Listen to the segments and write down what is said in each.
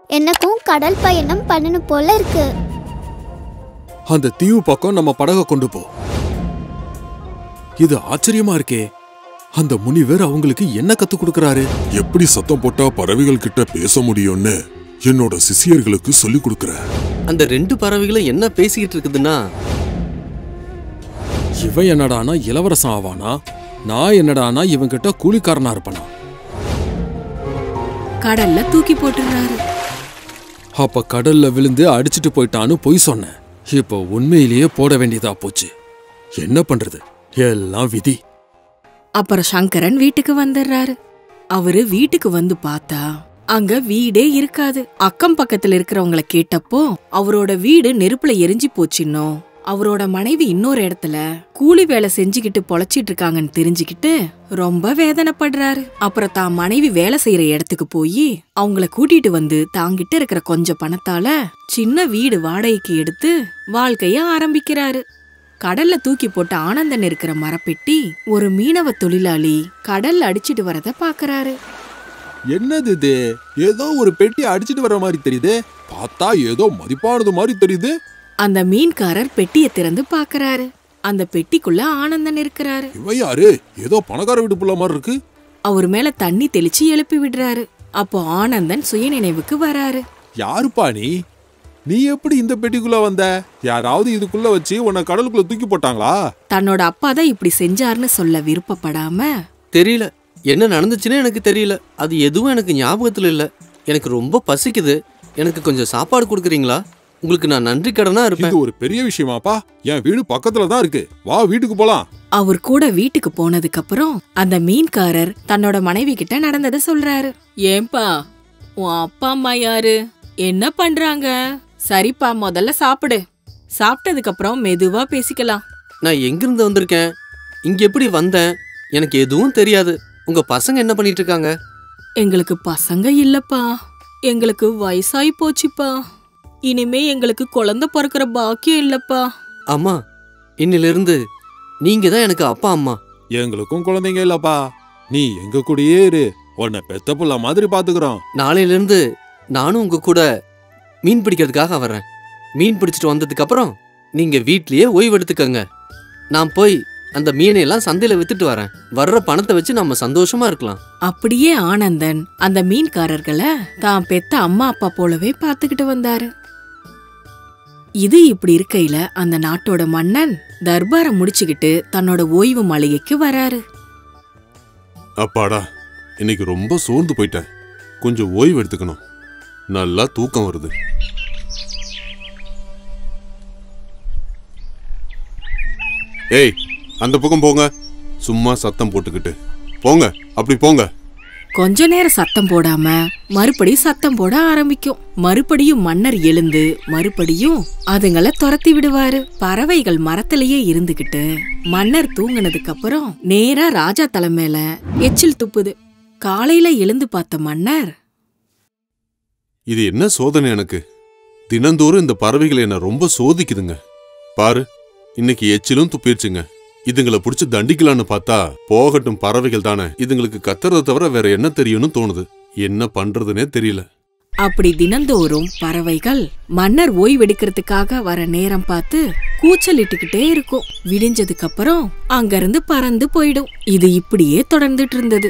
எனக்கும் கடல் பயணம் பண்ணணும் போல இருக்கு அந்த தீவு பக்கம் நம்ம படக கொண்டு போ இது ஆச்சரியமா இருக்கே அந்த முனிவர் அவங்களுக்கு என்ன கத்து கொடுக்கறாரு எப்படி சத்தம் போட்டா பறவைகள் கிட்ட பேச முடியும்னு என்னோட சிசியர்களுக்கு சொல்லி கொடுக்கறேன் அந்த ரெண்டு பறவைகளும் என்ன பேசிக்கிட்டு இருக்குதுன்னா இவன் என்னடானா இளவரசன் ஆவானா நான் என்னடானா இவன்கிட்ட கூலிக்காரனா இருப்பனா கடல்ல தூக்கி போட்டுறாரு அப்ப கடல்ல விழுந்து அடிச்சிட்டு போயிட்டான்னு பொய் சொன்னேன் இப்போ உண்மையிலேயே போட வேண்டியதா போச்சு என்ன பண்றது எல்லாம் விதி அப்புறம் சங்கரன் வீட்டுக்கு வந்துடுறாரு அவரு வீட்டுக்கு வந்து பார்த்தா அங்க வீடே இருக்காது அக்கம் பக்கத்துல இருக்கிறவங்கள கேட்டப்போ அவரோட வீடு நெருப்புல எரிஞ்சு போச்சுன்னோ அவரோட மனைவி இன்னொரு இடத்துல கூலி வேலை செஞ்சுக்கிட்டு பொழைச்சிட்டு இருக்காங்கன்னு தெரிஞ்சுக்கிட்டு ரொம்ப வேதனைப்படுறாரு அப்புறம் தான் மனைவி வேலை செய்யற இடத்துக்கு போய் அவங்கள கூட்டிட்டு வந்து தாங்கிட்ட இருக்கிற கொஞ்சம் பணத்தால சின்ன வீடு வாடகைக்கு எடுத்து வாழ்க்கைய ஆரம்பிக்கிறாரு கடல்ல தூக்கி போட்ட ஆனந்தன் இருக்கிற மரப்பெட்டி ஒரு மீனவ தொழிலாளி கடல்ல அடிச்சிட்டு வரத பாக்குறாரு என்னது இது ஏதோ ஒரு பெட்டி அடிச்சிட்டு வர மாதிரி தெரியுது பார்த்தா ஏதோ மதிப்பானது மாதிரி தெரியுது அந்த மீன்காரர் பெட்டிய திறந்து பாக்குறாரு அந்த பெட்டிக்குள்ள ஆனந்தன் இருக்கிறாரு இவன் யாரு ஏதோ பணக்கார வீட்டு புள்ள மாதிரி இருக்கு அவர் மேல தண்ணி தெளிச்சு எழுப்பி விடுறாரு அப்போ ஆனந்தன் சுயநினைவுக்கு வராரு யாருப்பா நீ நீ எப்படி இந்த பெட்டிக்குள்ள வந்த யாராவது இதுக்குள்ள வச்சு உன்னை கடலுக்குள்ள தூக்கி போட்டாங்களா தன்னோட அப்பா தான் இப்படி செஞ்சாருன்னு சொல்ல விருப்பப்படாம தெரியல என்ன நடந்துச்சுன்னு எனக்கு தெரியல அது எதுவும் எனக்கு ஞாபகத்துல இல்ல எனக்கு ரொம்ப பசிக்குது எனக்கு கொஞ்சம் சாப்பாடு கொடுக்குறீங்களா உங்களுக்கு நான் நன்றி கடனா இருப்பேன் இது ஒரு பெரிய விஷயமாப்பா என் வீடு பக்கத்துல தான் இருக்கு வா வீட்டுக்கு போலாம் அவர் கூட வீட்டுக்கு போனதுக்கு அப்புறம் அந்த மீன்காரர் தன்னோட மனைவி கிட்ட நடந்ததை சொல்றாரு ஏன்பா உன் அப்பா அம்மா யாரு என்ன பண்றாங்க சரிப்பா முதல்ல சாப்பிடு சாப்பிட்டதுக்கு அப்புறம் மெதுவா பேசிக்கலாம் நான் எங்கிருந்து வந்திருக்கேன் இங்க எப்படி வந்தேன் எனக்கு எதுவும் தெரியாது உங்க பசங்க என்ன பண்ணிட்டு இருக்காங்க எங்களுக்கு பசங்க இல்லப்பா எங்களுக்கு வயசாயி போச்சுப்பா இனிமே எங்களுக்கு குழந்தை பிறக்கிற பாக்கியம் இல்லப்பா அம்மா இன்னிலிருந்து நீங்க தான் எனக்கு அப்பா அம்மா எங்களுக்கும் குழந்தைங்க இல்லப்பா நீ எங்க கூடயே இரு உன்னை பெத்த புள்ள மாதிரி பாத்துக்கிறோம் நாளையிலிருந்து நானும் உங்க கூட மீன் பிடிக்கிறதுக்காக வர்றேன் மீன் பிடிச்சிட்டு வந்ததுக்கு அப்புறம் நீங்க வீட்லயே ஓய்வு எடுத்துக்கங்க நான் போய் அந்த மீனை எல்லாம் சந்தையில வித்துட்டு வரேன் வர்ற பணத்தை வச்சு நம்ம சந்தோஷமா இருக்கலாம் அப்படியே ஆனந்தன் அந்த மீன்காரர்களை தான் பெத்த அம்மா அப்பா போலவே பாத்துக்கிட்டு வந்தாரு இது இப்படி இருக்கையில அந்த நாட்டோட மன்னன் தர்பாரை முடிச்சுக்கிட்டு தன்னோட ஓய்வு மாளிகைக்கு வராரு அப்பாடா இன்னைக்கு ரொம்ப சோர்ந்து போயிட்டேன் கொஞ்சம் ஓய்வு எடுத்துக்கணும் நல்லா தூக்கம் வருது ஏய் அந்த பக்கம் போங்க சும்மா சத்தம் போட்டுக்கிட்டு போங்க அப்படி போங்க கொஞ்ச நேரம் சத்தம் போடாம மறுபடியும் சத்தம் போட ஆரம்பிக்கும் மறுபடியும் மன்னர் எழுந்து மறுபடியும் அதுங்கள துரத்தி விடுவாரு பறவைகள் மரத்திலேயே இருந்துகிட்டு மன்னர் தூங்குனதுக்கு அப்புறம் நேரா ராஜா தலை மேல எச்சில் துப்புது காலையில எழுந்து பார்த்த மன்னர் இது என்ன சோதனை எனக்கு தினந்தோறும் இந்த பறவைகள் என்ன ரொம்ப சோதிக்குதுங்க பாரு இன்னைக்கு எச்சிலும் துப்பிடுச்சுங்க இதுங்களை புடிச்சு தண்டிக்கலான்னு பார்த்தா போகட்டும் பறவைகள் தானே இதுங்களுக்கு கத்துறத தவிர வேற என்ன தெரியும்னு தோணுது என்ன பண்றதுனே தெரியல அப்படி தினந்தோறும் பறவைகள் மன்னர் ஓய்வெடுக்கிறதுக்காக வர நேரம் பார்த்து கூச்சலிட்டுக்கிட்டே இருக்கும் விடிஞ்சதுக்கு அப்புறம் அங்கிருந்து பறந்து போயிடும் இது இப்படியே தொடர்ந்துட்டு இருந்தது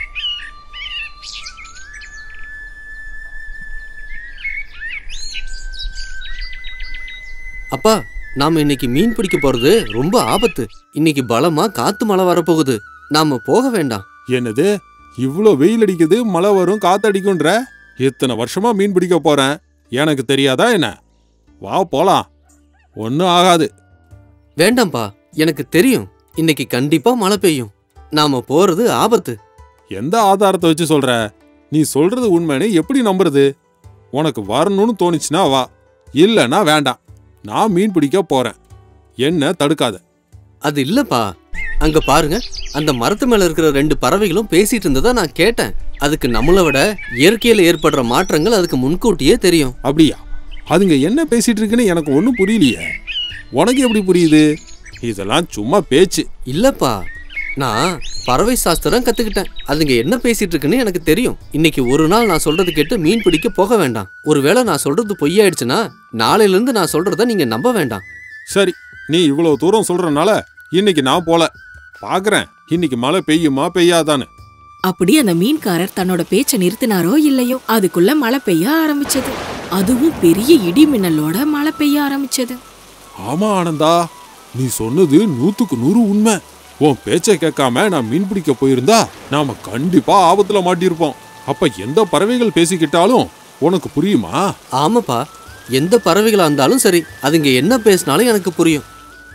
அப்பா நாம இன்னைக்கு மீன் பிடிக்க போறது ரொம்ப ஆபத்து இன்னைக்கு பலமா காத்து மழை வரப்போகுது நாம போக வேண்டாம் என்னது இவ்ளோ வெயில் அடிக்குது மழை வரும் காத்தடிக்கும்ன்ற இத்தனை வருஷமா மீன் பிடிக்க போறேன் எனக்கு தெரியாதா என்ன வா போலாம் ஒன்னும் ஆகாது வேண்டாம்ப்பா எனக்கு தெரியும் இன்னைக்கு கண்டிப்பா மழை பெய்யும் நாம போறது ஆபத்து எந்த ஆதாரத்தை வச்சு சொல்ற நீ சொல்றது உண்மைன்னு எப்படி நம்புறது உனக்கு வரணும்னு தோணுச்சுன்னா வா இல்லைன்னா வேண்டாம் நான் மீன் பிடிக்க போறேன் என்ன தடுக்காத அது இல்லப்பா அங்க பாருங்க அந்த மரத்து மேல இருக்கிற ரெண்டு பறவைகளும் பேசிட்டு இருந்ததை நான் கேட்டேன் அதுக்கு நம்மளை விட இயற்கையில ஏற்படுற மாற்றங்கள் அதுக்கு முன்கூட்டியே தெரியும் அப்படியா அதுங்க என்ன பேசிட்டு இருக்குன்னு எனக்கு ஒன்றும் புரியலையே உனக்கு எப்படி புரியுது இதெல்லாம் சும்மா பேச்சு இல்லப்பா நான் பறவை சாஸ்திரம் கத்துக்கிட்டேன் அதுங்க என்ன பேசிட்டு இருக்குன்னு எனக்கு தெரியும் இன்னைக்கு ஒரு நாள் நான் சொல்றது கேட்டு மீன் பிடிக்க போக வேண்டாம் ஒருவேளை நான் சொல்றது பொய்யாயிடுச்சுன்னா நாளையில இருந்து நான் சொல்றத நீங்க நம்ப வேண்டாம் சரி நீ இவ்வளவு தூரம் சொல்றனால இன்னைக்கு நான் போல பாக்குறேன் இன்னைக்கு மழை பெய்யுமா பெய்யாதான்னு அப்படி அந்த மீன்காரர் தன்னோட பேச்ச நிறுத்தினாரோ இல்லையோ அதுக்குள்ள மழை பெய்ய ஆரம்பிச்சது அதுவும் பெரிய இடி மின்னலோட மழை பெய்ய ஆரம்பிச்சது ஆமா ஆனந்தா நீ சொன்னது நூத்துக்கு நூறு உண்மை உன் பேச்சை கேட்காம நான் மீன் பிடிக்க போயிருந்தா நாம கண்டிப்பா ஆபத்துல மாட்டியிருப்போம் அப்ப எந்த பறவைகள் பேசிக்கிட்டாலும் உனக்கு புரியுமா ஆமாப்பா எந்த பறவைகளா இருந்தாலும் சரி அதுங்க என்ன பேசினாலும் எனக்கு புரியும்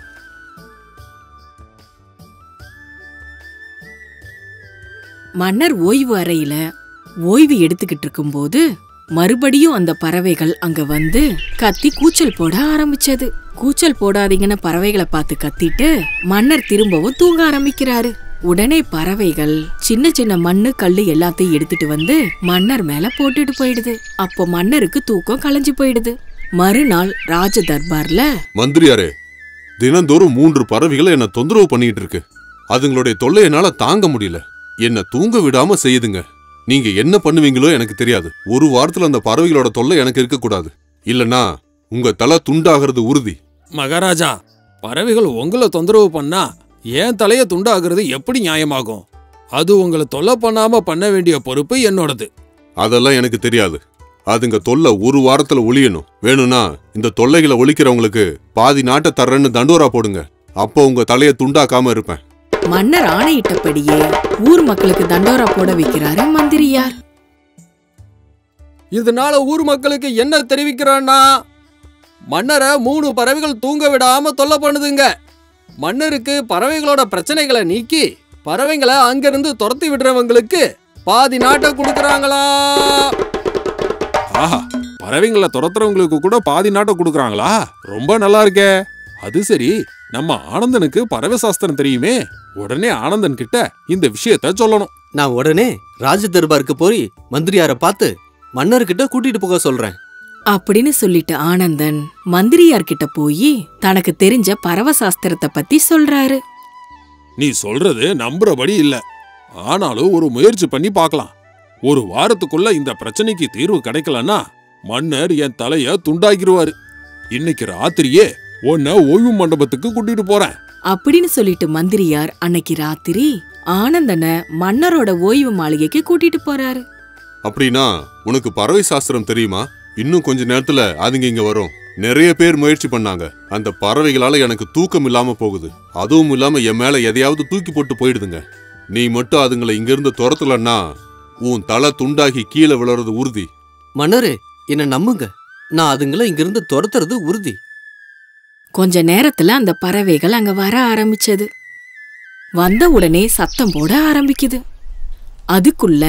மன்னர் ஓய்வு அறையில ஓய்வு எடுத்துக்கிட்டு இருக்கும்போது மறுபடியும் அந்த பறவைகள் அங்க வந்து கத்தி கூச்சல் போட ஆரம்பிச்சது கூச்சல் போடாதீங்கன்னு பறவைகளை பார்த்து கத்திட்டு மன்னர் திரும்பவும் தூங்க ஆரம்பிக்கிறாரு உடனே பறவைகள் சின்ன சின்ன மண்ணு கல்லு எல்லாத்தையும் எடுத்துட்டு வந்து மன்னர் மேல போட்டுட்டு போயிடுது அப்போ மன்னருக்கு தூக்கம் கலைஞ்சு போயிடுது மறுநாள் ராஜ தர்பார்ல மந்திரியாரே தினந்தோறும் மூன்று பறவைகளை என்ன தொந்தரவு பண்ணிட்டு இருக்கு அதுங்களுடைய தொல்லை என்னால தாங்க முடியல என்ன தூங்க விடாம செய்யுதுங்க நீங்க என்ன பண்ணுவீங்களோ எனக்கு தெரியாது ஒரு வாரத்துல அந்த பறவைகளோட தொல்லை எனக்கு இருக்கக்கூடாது இல்லனா உங்க தலை துண்டாகிறது உறுதி மகாராஜா பறவைகள் உங்களை தொந்தரவு பண்ணா ஏன் தலைய துண்டாகிறது எப்படி நியாயமாகும் அது உங்களை தொல்லை பண்ணாம பண்ண வேண்டிய பொறுப்பு என்னோடது அதெல்லாம் எனக்கு தெரியாது அதுங்க தொல்லை ஒரு வாரத்துல ஒழியணும் வேணும்னா இந்த தொல்லைகளை ஒழிக்கிறவங்களுக்கு பாதி நாட்டை தர்றேன்னு தண்டோரா போடுங்க அப்போ உங்க தலைய துண்டாக்காம இருப்பேன் மன்னர் ஆணையிட்டபடியே ஊர் மக்களுக்கு தண்டோரா போட வைக்கிறாரு மந்திரியார் இதனால ஊர் மக்களுக்கு என்ன தெரிவிக்கிறான்னா மன்னரை மூணு பறவைகள் தூங்க விடாம தொல்லை பண்ணுதுங்க மன்னருக்கு பறவைகளோட பிரச்சனைகளை நீக்கி பறவைங்களை அங்கிருந்து துரத்தி விடுறவங்களுக்கு பாதி நாட்டை கொடுக்கறாங்களா ஆஹா பறவைங்களை துரத்துறவங்களுக்கு கூட பாதி நாட்டை கொடுக்குறாங்களா ரொம்ப நல்லா இருக்கே அது சரி நம்ம ஆனந்தனுக்கு பறவை சாஸ்திரம் தெரியுமே உடனே ஆனந்தன் கிட்ட இந்த விஷயத்த சொல்லணும் நான் உடனே ராஜ தர்பாருக்கு போய் மந்திரியார பார்த்து மன்னர்கிட்ட கூட்டிட்டு போக சொல்றேன் அப்படின்னு சொல்லிட்டு ஆனந்தன் மந்திரியார் கிட்ட போய் தனக்கு தெரிஞ்ச பறவை சாஸ்திரத்தை பத்தி சொல்றாரு நீ சொல்றது நம்புறபடி இல்ல ஆனாலும் ஒரு முயற்சி பண்ணி பார்க்கலாம் ஒரு வாரத்துக்குள்ள இந்த பிரச்சனைக்கு தீர்வு கிடைக்கலன்னா மன்னர் என் தலைய துண்டாக்கிருவாரு இன்னைக்கு ராத்திரியே உன்னை ஓய்வு மண்டபத்துக்கு கூட்டிட்டு போறேன் அப்படின்னு சொல்லிட்டு மந்திரியார் அன்னைக்கு ராத்திரி ஆனந்தனை மன்னரோட ஓய்வு மாளிகைக்கு கூட்டிட்டு போறாரு அப்படின்னா உனக்கு பறவை சாஸ்திரம் தெரியுமா இன்னும் கொஞ்ச நேரத்துல அதுங்க இங்க வரும் நிறைய பேர் முயற்சி பண்ணாங்க அந்த பறவைகளால எனக்கு தூக்கம் இல்லாம போகுது அதுவும் இல்லாம என் மேல எதையாவது தூக்கி போட்டு போயிடுதுங்க நீ மட்டும் அதுங்களை இங்கிருந்து துரத்தலன்னா உன் தலை துண்டாகி கீழே விழறது உறுதி மன்னரே என்ன நம்புங்க நான் அதுங்களை இங்கிருந்து துரத்துறது உறுதி கொஞ்ச நேரத்துல அந்த பறவைகள் அங்க வர ஆரம்பிச்சது வந்த உடனே சத்தம் போட ஆரம்பிக்குது அதுக்குள்ள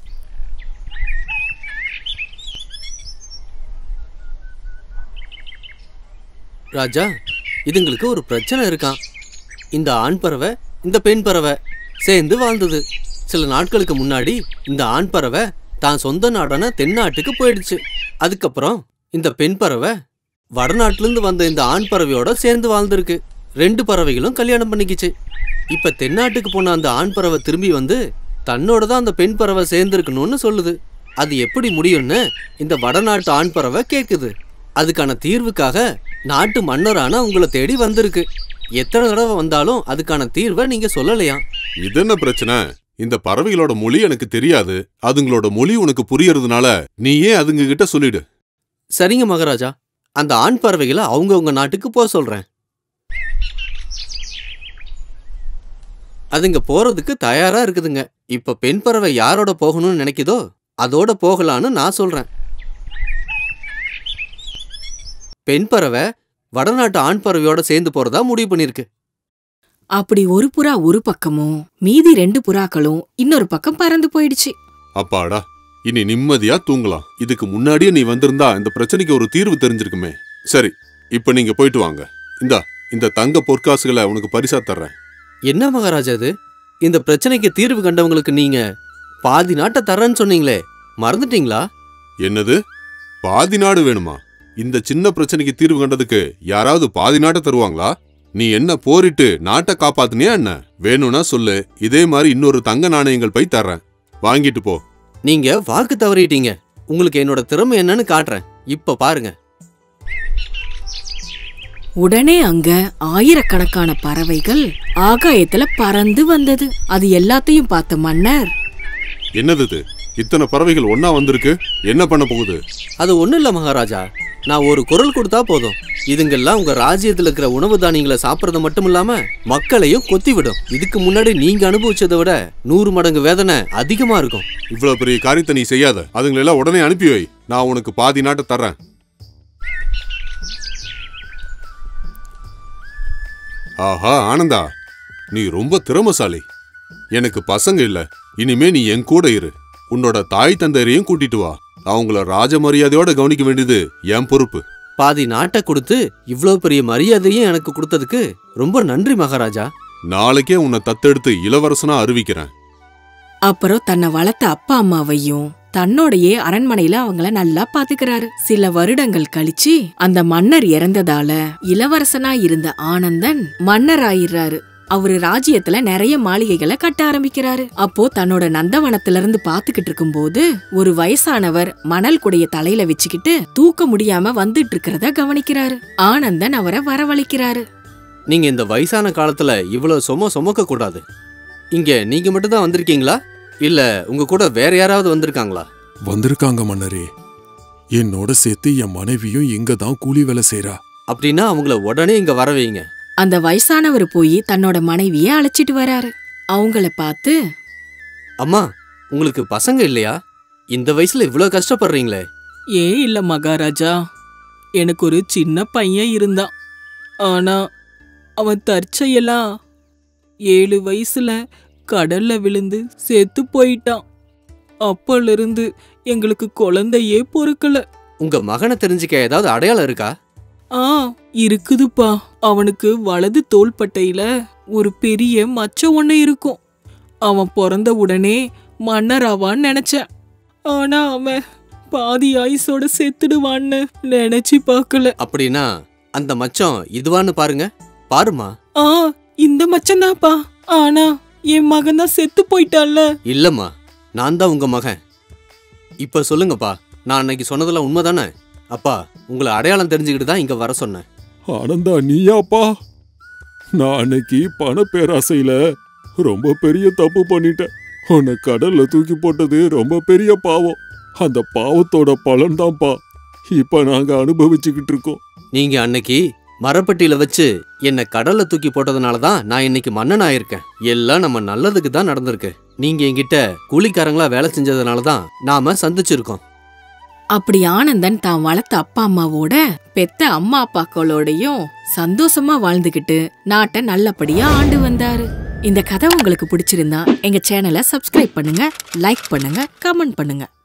ராஜா இதுங்களுக்கு ஒரு பிரச்சனை இருக்கான் இந்த ஆண் பறவை இந்த பெண் பறவை சேர்ந்து வாழ்ந்தது சில நாட்களுக்கு முன்னாடி இந்த ஆண் பறவை தான் சொந்த நாடான தென்னாட்டுக்கு போயிடுச்சு அதுக்கப்புறம் இந்த பெண் பறவை வடநாட்டிலிருந்து வந்த இந்த ஆண் பறவையோட சேர்ந்து வாழ்ந்திருக்கு ரெண்டு பறவைகளும் கல்யாணம் பண்ணிக்கிச்சு இப்ப தென்னாட்டுக்கு போன அந்த ஆண் பறவை திரும்பி வந்து தன்னோட தான் அந்த பெண் பறவை சேர்ந்திருக்கணும்னு சொல்லுது அது எப்படி முடியும்னு இந்த வடநாட்டு ஆண் பறவை கேக்குது அதுக்கான தீர்வுக்காக நாட்டு மன்னரான உங்களை தேடி வந்திருக்கு எத்தனை தடவை வந்தாலும் அதுக்கான தீர்வை நீங்க சொல்லலையாம் இது என்ன பிரச்சனை இந்த பறவைகளோட மொழி எனக்கு தெரியாது அதுங்களோட மொழி உனக்கு புரியறதுனால நீ ஏன் அதுங்க கிட்ட சொல்லிடு சரிங்க மகாராஜா அந்த ஆண் பறவைகளை அவங்கவங்க நாட்டுக்கு போக சொல்றேன் அதுங்க போறதுக்கு தயாரா இருக்குதுங்க இப்ப பெண் பறவை யாரோட போகணும்னு நினைக்குதோ அதோட போகலான்னு நான் சொல்றேன் பெண் பறவை வடநாட்டு ஆண் பறவையோட சேர்ந்து போறதா முடிவு பண்ணிருக்கு அப்படி ஒரு புறா ஒரு பக்கமும் மீதி ரெண்டு புறாக்களும் இன்னொரு பக்கம் பறந்து போயிடுச்சு அப்பாடா இனி நிம்மதியா தூங்கலாம் இதுக்கு முன்னாடியே நீ வந்திருந்தா இந்த பிரச்சனைக்கு ஒரு தீர்வு தெரிஞ்சிருக்குமே சரி இப்ப நீங்க போயிட்டு வாங்க இந்தா இந்த தங்க பொற்காசுகளை உனக்கு பரிசா தர்றேன் என்ன மகாராஜா இது இந்த பிரச்சனைக்கு தீர்வு கண்டவங்களுக்கு நீங்க பாதி நாட்டை தரேன்னு சொன்னீங்களே மறந்துட்டீங்களா என்னது பாதி நாடு வேணுமா இந்த சின்ன பிரச்சனைக்கு தீர்வு கண்டதுக்கு யாராவது பாதி நாட்டை தருவாங்களா நீ என்ன போரிட்டு நாட்டை காப்பாத்துனியா என்ன வேணும்னா சொல்லு இதே மாதிரி இன்னொரு தங்க நாணயங்கள் பை தர்றேன் வாங்கிட்டு போ நீங்க வாக்கு தவறிட்டீங்க உங்களுக்கு என்னோட திறமை என்னன்னு காட்டுறேன் இப்ப பாருங்க உடனே அங்க ஆயிரக்கணக்கான பறவைகள் ஆகாயத்துல பறந்து வந்தது அது எல்லாத்தையும் பார்த்த மன்னர் என்னது இது இத்தனை பறவைகள் ஒண்ணா வந்திருக்கு என்ன பண்ண போகுது அது ஒண்ணும் இல்ல மகாராஜா நான் ஒரு குரல் கொடுத்தா போதும் இதுங்கெல்லாம் உங்க ராஜ்யத்துல இருக்கிற உணவு தானியங்களை சாப்பிடுறது மட்டும் இல்லாம மக்களையும் கொத்தி விடும் இதுக்கு முன்னாடி நீங்க அனுபவிச்சதை விட நூறு மடங்கு வேதனை அதிகமா இருக்கும் இவ்வளவு பெரிய காரியத்தை நீ செய்யாத அதுங்களை எல்லாம் உடனே அனுப்பி வை நான் உனக்கு பாதி நாட்டை தர்றேன் ஆஹா ஆனந்தா நீ ரொம்ப திறமசாலி எனக்கு பசங்க இல்ல இனிமே நீ என் கூட இரு உன்னோட தாய் தந்தையரையும் கூட்டிட்டு வா அவங்கள ராஜ மரியாதையோட கவனிக்க வேண்டியது என் பொறுப்பு பாதி நாட்டை கொடுத்து இவ்வளவு பெரிய மரியாதையும் எனக்கு கொடுத்ததுக்கு ரொம்ப நன்றி மகாராஜா நாளைக்கே உன்னை தத்தெடுத்து இளவரசனா அறிவிக்கிறேன் அப்புறம் தன்னை வளர்த்த அப்பா அம்மாவையும் தன்னோடையே அரண்மனையில அவங்கள நல்லா பாத்துக்கிறாரு சில வருடங்கள் கழிச்சு அந்த மன்னர் இறந்ததால இளவரசனா இருந்த ஆனந்தன் மன்னர் ஆயிடுறாரு அவரு ராஜ்யத்துல நிறைய மாளிகைகளை கட்ட ஆரம்பிக்கிறாரு அப்போ தன்னோட நந்தவனத்துல இருந்து பாத்துக்கிட்டு இருக்கும்போது ஒரு வயசானவர் மணல் குடைய தலையில வச்சுக்கிட்டு தூக்க முடியாம வந்துட்டு இருக்கிறத கவனிக்கிறாரு ஆனந்தன் அவரை வரவழைக்கிறாரு நீங்க இந்த வயசான காலத்துல இவ்வளவு சும சுமக்க கூடாது இங்க நீங்க மட்டும் தான் வந்திருக்கீங்களா இல்ல உங்க கூட வேற யாராவது வந்திருக்காங்களா வந்திருக்காங்க மன்னரே என்னோட சேர்த்து என் மனைவியும் இங்க தான் கூலி வேலை செய்றா அப்படின்னா அவங்கள உடனே இங்க வர வைங்க அந்த வயசானவர் போய் தன்னோட மனைவிய அழைச்சிட்டு வராரு அவங்கள பார்த்து அம்மா உங்களுக்கு பசங்க இல்லையா இந்த வயசுல இவ்வளவு கஷ்டப்படுறீங்களே ஏன் இல்ல மகாராஜா எனக்கு ஒரு சின்ன பையன் இருந்தான் ஆனா அவன் தற்செயலா ஏழு வயசுல கடல்ல விழுந்து செத்து போயிட்டான் அப்போலிருந்து எங்களுக்கு குழந்தையே பொறுக்கல உங்க மகனை தெரிஞ்சுக்க ஏதாவது அடையாளம் இருக்கா ஆ இருக்குதுப்பா அவனுக்கு வலது தோள்பட்டையில ஒரு பெரிய மச்சம் ஒண்ணு இருக்கும் அவன் பிறந்த உடனே மன்னராவான்னு நினைச்சேன் ஆனா அவன் பாதி ஆயுசோட செத்துடுவான்னு நினைச்சு பார்க்கல அப்படின்னா அந்த மச்சம் இதுவான்னு பாருங்க பாருமா ஆ இந்த மச்சம்தான்ப்பா ஆனா என் மகன் தான் செத்து போயிட்டான்ல இல்லம்மா நான் தான் உங்க மகன் இப்ப சொல்லுங்கப்பா நான் அன்னைக்கு சொன்னதெல்லாம் உண்மைதானே அப்பா உங்களை அடையாளம் தெரிஞ்சுக்கிட்டு தான் இங்க வர சொன்னேன் ஆனந்தா நீயாப்பா நான் அன்னைக்கு பண பேராசையில ரொம்ப பெரிய தப்பு பண்ணிட்டேன் உன்னை கடல்ல தூக்கி போட்டது ரொம்ப பெரிய பாவம் அந்த பாவத்தோட பலன் தான்ப்பா இப்ப நாங்க அனுபவிச்சுக்கிட்டு இருக்கோம் நீங்க அன்னைக்கு மரப்பட்டியில வச்சு என்னை கடல்ல தூக்கி போட்டதுனால தான் நான் இன்னைக்கு மன்னன் ஆயிருக்கேன் எல்லாம் நம்ம நல்லதுக்கு தான் நடந்திருக்கு நீங்க என்கிட்ட கூலிக்காரங்களா வேலை செஞ்சதுனால தான் நாம சந்திச்சிருக்கோம் அப்படி ஆனந்தன் தான் வளர்த்த அப்பா அம்மாவோட பெத்த அம்மா அப்பாக்களோடையும் சந்தோஷமா வாழ்ந்துகிட்டு நாட்டை நல்லபடியா ஆண்டு வந்தாரு இந்த கதை உங்களுக்கு பிடிச்சிருந்தா எங்க சேனலை சப்ஸ்கிரைப் பண்ணுங்க லைக் பண்ணுங்க கமெண்ட் பண்ணுங்க